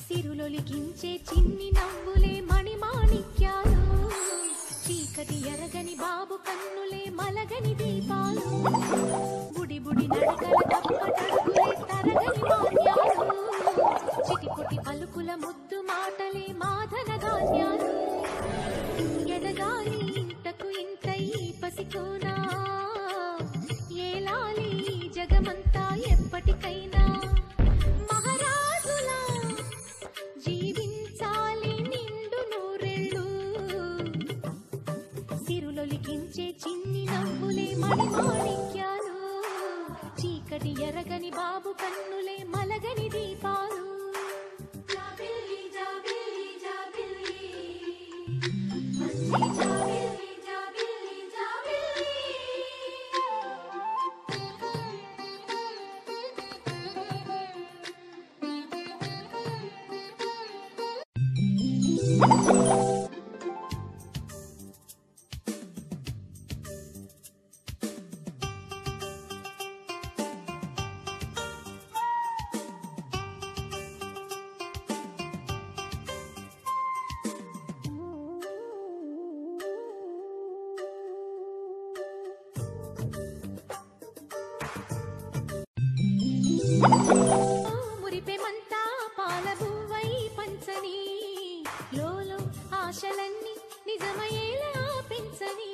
సిరులొలికించే చిన్ని నవ్వులే మణిమాణిక్యాలు చీకటి ఎరగని బాబు కన్నులే మలగని దీపాలు బుడి బుడి నడకల తప్పటడుగులే తరగని మాన్యాలు చిటిపుటి పలుకుల ముద్దు మాటలే మాధన ధాన్యాలు ఎదగాలి ఇంతకు ఇంత ఈ పసికోనా ఏలాలి ఈ జగమంతా ఎప్పటికైనా మహారాజులా జీవించాలి నిండు నూరెళ్ళు సిరులొలికించే చిన్ని నవ్వులే మణిమాణిక్యాలు చీకటి ఎరగని బాబు కన్నులే మలగని దీపాలు జాబిల్లి జాబిల్లి జాబిల్లి మంచి జాబిల్లి జాబిల్లి జాబిల్లి మురిపెమంతా పాలబువ్వై పంచని లోలో ఆశలన్నీ నిజమయ్యేలా పెంచని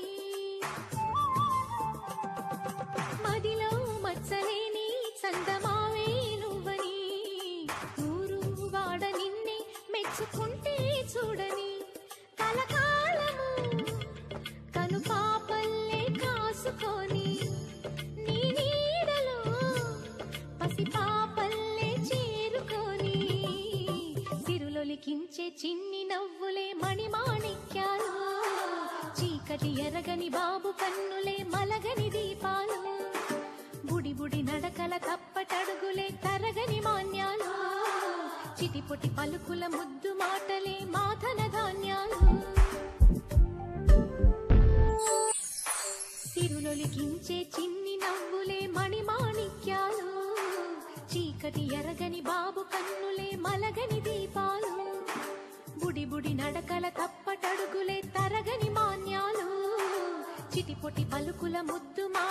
మదిలో మచ్చలేని చందమావే నువ్వని ఊరు వాడ నిన్నే మెచ్చుకుంటే చూడని కలకాలము కను పాపల్లే కాసుకొని నీ నీడలో పసి పాపల్లే చేరుకొని సిరులొలికించే చిన్ని నవ్వులే మణిమాణిక్యాలు చీకటి ఎరగని బాబు కన్నులే మలగని దీపాలు బుడి బుడి నడకల తప్పటడుగులే తరగని మాన్యాలు చిటిపొటి పలుకుల ముద్దు మాటలే మాధన ధాన్యాలు సిరులొలికించే చిన్ని నవ్వులే మణిమాణిక్యాలు చీకటి ఎరగని బాబు కన్నులే మలగని దీపాలు బుడి బుడి నడకల తప్పటడుగులే తరగని మాన్యాలు చిటిపొటి పలుకుల ముద్దు మా